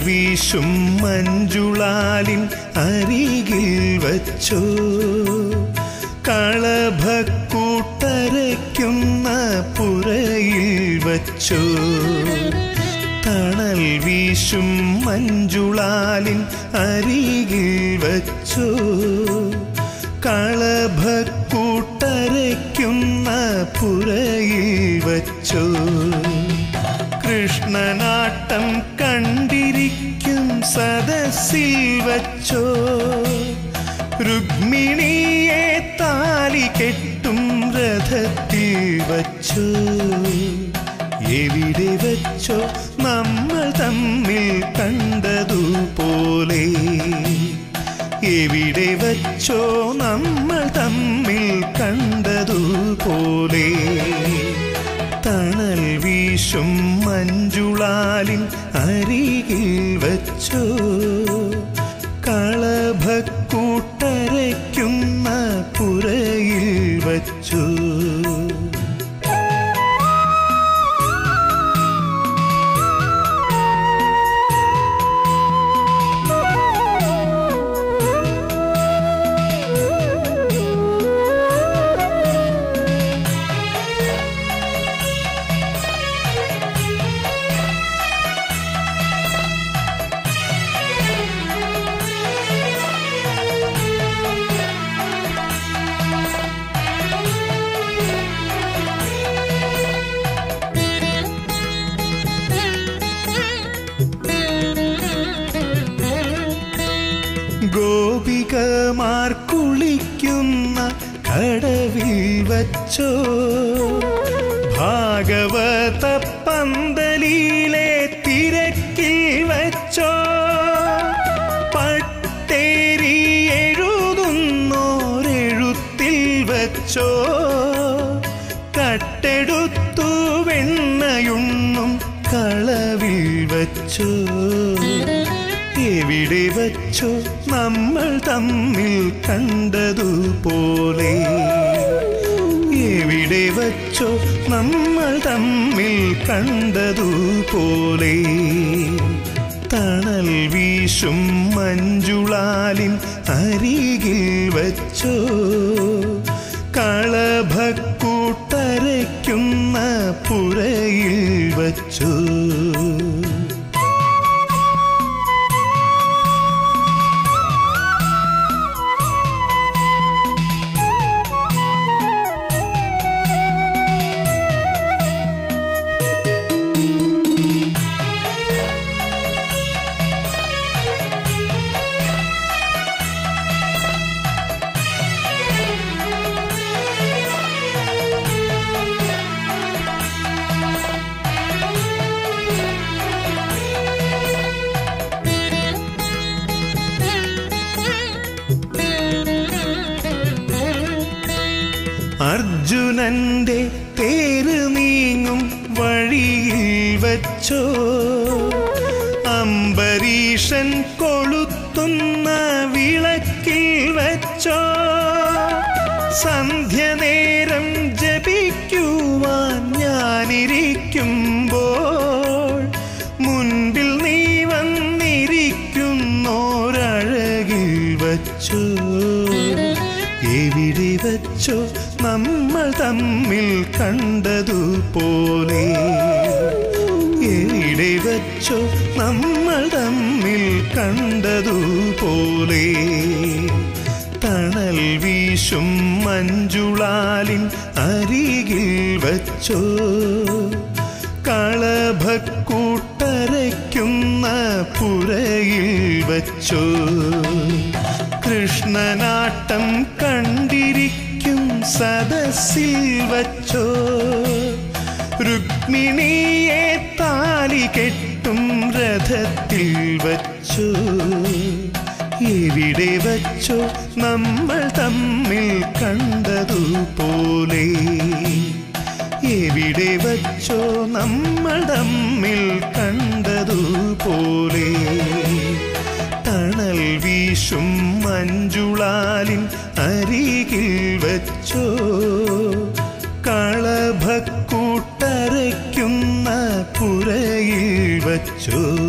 വീശും മഞ്ജുളാലിൻ അരികിൽ വച്ചോ കളഭക്കൂട്ടരയ്ക്കുന്ന പുരയിൽ വച്ചോ തണൽ വീശും മഞ്ജുളാലിൻ അരികിൽ വച്ചോ കളഭക്കൂട്ടരയ്ക്കുന്ന പുരയിൽ വച്ചോ കൃഷ്ണനാട്ടം കണ്ടിരിക്കും സദസ്സിൽ വച്ചോ രുക്മിണിയെ താലി കെട്ടും രഥത്തിൽ വച്ചോ എവിടെ വച്ചോ നമ്മൾ തമ്മിൽ കണ്ടതുപോലെ എവിടെ വച്ചോ നമ്മൾ തമ്മിൽ കണ്ടതുപോലെ തണൽ വീശും മഞ്ജുളാലിൻ അരികിൽ വച്ചോ കളഭക്കൂട്ടരയ്ക്കുന്ന പുരയിൽ വച്ചു ഗോപികമാർ കുളിക്കുന്ന കടവിൽ വച്ചോ ഭാഗവത പന്തലിലെ തിരക്കിൽ വച്ചോ പട്ടേരി എഴുതുന്നോരെഴുത്തിൽ വച്ചോ കട്ടെടുത്തു വെണ്ണയുണ്ണും കളവിൽ വച്ചോ എവിടെ വച്ചോ നമ്മൾ തമ്മിൽ കണ്ടതുപോലെ എവിടെ വച്ചോ നമ്മൾ തമ്മിൽ കണ്ടതുപോലെ തണൽ വീശും മഞ്ജുളാലിൻ അരികിൽ വച്ചോ കളഭക്കൂട്ടരയ്ക്കുന്ന പുരയിൽ വച്ചോ അർജുനന്റെ തേര് നീങ്ങും വഴിയിൽ വച്ചോ അംബരീഷൻ കൊളുത്തുന്ന വിളക്കിൽ വച്ചോ സന്ധ്യനേരം ജപിക്കുവാൻ ഞാനിരിക്കുമ്പോൾ മുൻപിൽ നീ വന്നിരിക്കുന്നോരഴകിൽ വച്ചോ എവിടെ വച്ചോ നമ്മൾ തമ്മിൽ കണ്ടതുപോലെ എവിടെ വച്ചോ നമ്മൾ തമ്മിൽ കണ്ടതുപോലെ തണൽ വീശും മഞ്ജുളാലിൻ അരികിൽ വച്ചോ കളഭക്കൂട്ടരയ്ക്കുന്ന പുരയിൽ വച്ചോ കൃഷ്ണനാട്ടം കണ്ടിരിക്കും സദസ്സിൽ വച്ചോ രുക്മിണിയെ താലി കെട്ടും രഥത്തിൽ വച്ചോ എവിടെ വച്ചോ നമ്മൾ തമ്മിൽ കണ്ടതുപോലെ എവിടെ വച്ചോ നമ്മൾ തമ്മിൽ കണ്ടതുപോലെ തണൽ വീശും മഞ്ജുളാലിൻ അരികിൽ വച്ചോ കളഭക്കൂട്ടരയ്ക്കുന്ന പുരയിൽ വച്ചോ